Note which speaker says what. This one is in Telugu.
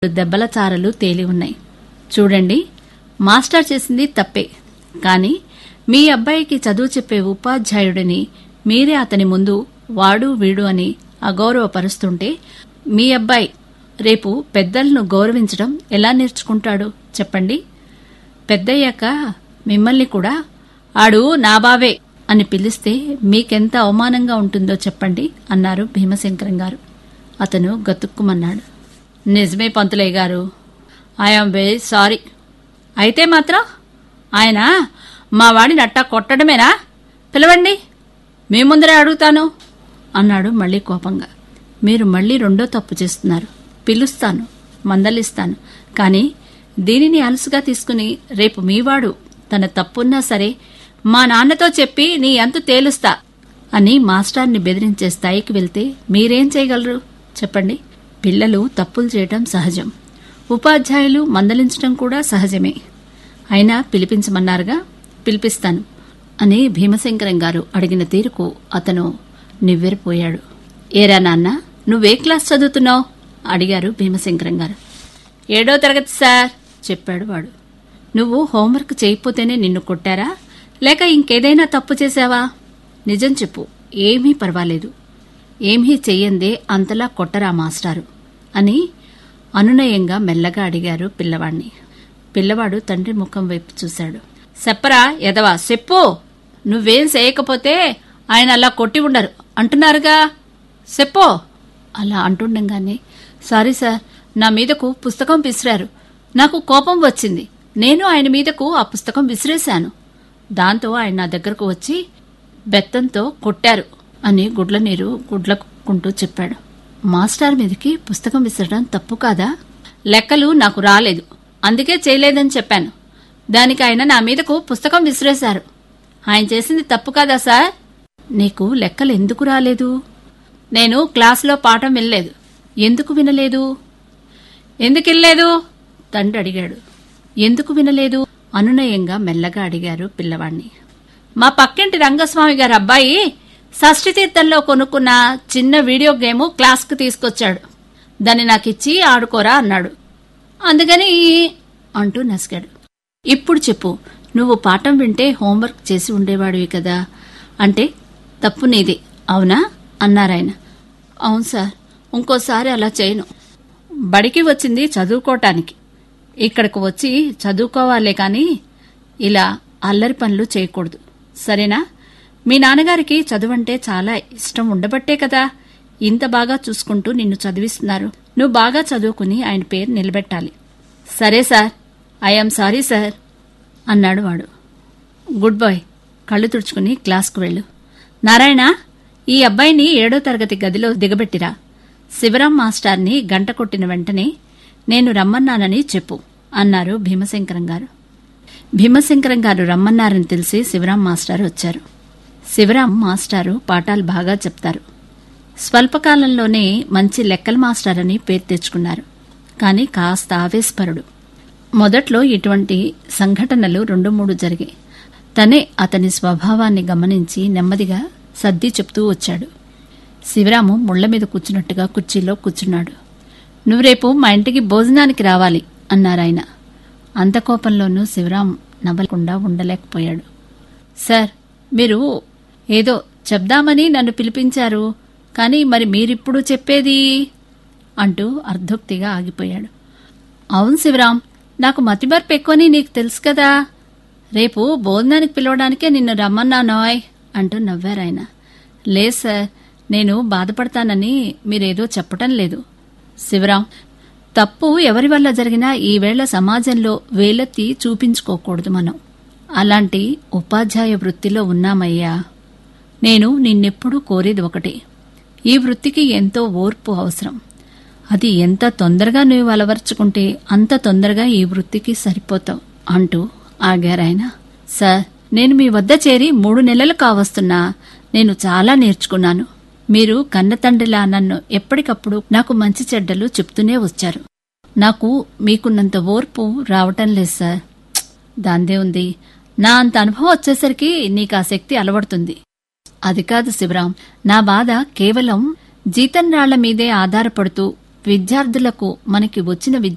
Speaker 1: దెబ్బల చారలు తేలి ఉన్నాయి చూడండి మాస్టర్ చేసింది తప్పే కానీ మీ అబ్బాయికి చదువు చెప్పే ఉపాధ్యాయుడిని మీరే అతని ముందు వాడు వీడు అని అగౌరవపరుస్తుంటే మీ అబ్బాయి రేపు పెద్దలను గౌరవించడం ఎలా నేర్చుకుంటాడు చెప్పండి పెద్దయ్యాక మిమ్మల్ని కూడా ఆడు నా బావే అని పిలిస్తే మీకెంత అవమానంగా ఉంటుందో చెప్పండి అన్నారు భీమశంకరం గారు అతను గతుక్కుమన్నాడు నిజమే పంతులయ్య గారు ఐఎమ్ వెరీ సారీ అయితే మాత్రం ఆయన మా వాడిని అట్టా కొట్టడమేనా పిలవండి మీ ముందరే అడుగుతాను అన్నాడు మళ్ళీ కోపంగా మీరు మళ్ళీ రెండో తప్పు చేస్తున్నారు పిలుస్తాను మందలిస్తాను కానీ దీనిని అలసుగా తీసుకుని రేపు మీవాడు తన తప్పున్నా సరే మా నాన్నతో చెప్పి నీ అంతు తేలుస్తా అని మాస్టర్ని బెదిరించే స్థాయికి వెళ్తే మీరేం చేయగలరు చెప్పండి పిల్లలు తప్పులు చేయటం సహజం ఉపాధ్యాయులు మందలించడం కూడా సహజమే అయినా పిలిపించమన్నారుగా పిలిపిస్తాను అని భీమశంకరం గారు అడిగిన తీరుకు అతను నివ్వెరపోయాడు ఏరా నాన్న నువ్వే క్లాస్ చదువుతున్నావు అడిగారు భీమశంకరం గారు ఏడో తరగతి సార్ చెప్పాడు వాడు నువ్వు హోంవర్క్ చేయకపోతేనే నిన్ను కొట్టారా లేక ఇంకేదైనా తప్పు చేశావా నిజం చెప్పు ఏమీ పర్వాలేదు ఏమీ చెయ్యందే అంతలా కొట్టరా మాస్టారు అని అనునయంగా మెల్లగా అడిగారు పిల్లవాణ్ణి పిల్లవాడు తండ్రి ముఖం వైపు చూశాడు చెప్పరా ఎదవా చెప్పు నువ్వేం చేయకపోతే ఆయన అలా కొట్టి ఉండరు అంటున్నారుగా చెప్పో అలా అంటుండగానే సారీ సార్ నా మీదకు పుస్తకం విసిరారు నాకు కోపం వచ్చింది నేను ఆయన మీదకు ఆ పుస్తకం విసిరేశాను దాంతో ఆయన నా దగ్గరకు వచ్చి బెత్తంతో కొట్టారు అని గుడ్ల నీరు గుడ్లకుంటూ చెప్పాడు మాస్టర్ మీదకి పుస్తకం విసరడం తప్పు కాదా లెక్కలు నాకు రాలేదు అందుకే చేయలేదని చెప్పాను దానికి ఆయన నా మీదకు పుస్తకం విసిరేశారు ఆయన చేసింది తప్పు కాదా సార్ నీకు లెక్కలు ఎందుకు రాలేదు నేను క్లాసులో పాఠం వినలేదు ఎందుకు వినలేదు ఎందుకు వినలేదు తండ్రి అడిగాడు ఎందుకు వినలేదు అనునయంగా మెల్లగా అడిగారు పిల్లవాణ్ణి మా పక్కింటి రంగస్వామి గారి అబ్బాయి షష్ఠి తీర్థంలో కొనుక్కున్న చిన్న వీడియో గేమ్ క్లాస్కి తీసుకొచ్చాడు దాన్ని నాకిచ్చి ఆడుకోరా అన్నాడు అందుకని అంటూ నసిగాడు ఇప్పుడు చెప్పు నువ్వు పాఠం వింటే హోంవర్క్ చేసి ఉండేవాడివి కదా అంటే తప్పు నీది అవునా అన్నారాయన అవును సార్ ఇంకోసారి అలా చేయను బడికి వచ్చింది చదువుకోవటానికి ఇక్కడికి వచ్చి చదువుకోవాలే కానీ ఇలా అల్లరి పనులు చేయకూడదు సరేనా మీ నాన్నగారికి చదువంటే చాలా ఇష్టం ఉండబట్టే కదా ఇంత బాగా చూసుకుంటూ నిన్ను చదివిస్తున్నారు నువ్వు బాగా చదువుకుని ఆయన పేరు నిలబెట్టాలి సరే సార్ ఐఎమ్ సారీ సార్ అన్నాడు వాడు గుడ్ బాయ్ కళ్ళు తుడుచుకుని క్లాస్కు వెళ్ళు నారాయణ ఈ అబ్బాయిని ఏడో తరగతి గదిలో దిగబెట్టిరా శివరాం మాస్టార్ని గంట కొట్టిన వెంటనే నేను రమ్మన్నానని చెప్పు అన్నారు భీమశంకరం గారు భీమశంకరం గారు రమ్మన్నారని తెలిసి శివరాం మాస్టారు వచ్చారు శివరాం మాస్టారు పాఠాలు బాగా చెప్తారు స్వల్పకాలంలోనే మంచి లెక్కల మాస్టర్ అని పేరు తెచ్చుకున్నారు కానీ కాస్త ఆవేశపరుడు మొదట్లో ఇటువంటి సంఘటనలు రెండు మూడు జరిగాయి తనే అతని స్వభావాన్ని గమనించి నెమ్మదిగా సర్ది చెప్తూ వచ్చాడు శివరాము ముళ్ల మీద కూర్చున్నట్టుగా కుర్చీలో కూర్చున్నాడు నువ్వు రేపు మా ఇంటికి భోజనానికి రావాలి అన్నారాయన అంత కోపంలోనూ శివరాం నవ్వకుండా ఉండలేకపోయాడు సార్ మీరు ఏదో చెప్దామని నన్ను పిలిపించారు కానీ మరి మీరిప్పుడు చెప్పేది అంటూ అర్ధోక్తిగా ఆగిపోయాడు అవును శివరాం నాకు మతిమర్పు ఎక్కువని నీకు తెలుసు కదా రేపు భోజనానికి పిలవడానికే నిన్ను రమ్మన్నానోయ్ అంటూ నవ్వారాయన లేదు సార్ నేను బాధపడతానని మీరేదో చెప్పటం లేదు శివరాం తప్పు ఎవరి వల్ల జరిగినా ఈవేళ సమాజంలో వేలెత్తి చూపించుకోకూడదు మనం అలాంటి ఉపాధ్యాయ వృత్తిలో ఉన్నామయ్యా నేను నిన్నెప్పుడూ కోరేది ఒకటే ఈ వృత్తికి ఎంతో ఓర్పు అవసరం అది ఎంత తొందరగా నువ్వు అలవర్చుకుంటే అంత తొందరగా ఈ వృత్తికి సరిపోతావు అంటూ ఆగారాయన సార్ నేను మీ వద్ద చేరి మూడు నెలలు కావస్తున్నా నేను చాలా నేర్చుకున్నాను మీరు కన్నతండ్రిలా నన్ను ఎప్పటికప్పుడు నాకు మంచి చెడ్డలు చెప్తూనే వచ్చారు నాకు మీకున్నంత ఓర్పు రావటం లేదు సార్ ప్చ్! దాందే ఉంది నా అంత అనుభవం వచ్చేసరికి నీకు ఆ శక్తి అలవడుతుంది అది కాదు శివరాం నా బాధ కేవలం జీతం రాళ్ల మీదే ఆధారపడుతూ విద్యార్థులకు మనకి వచ్చిన విద్య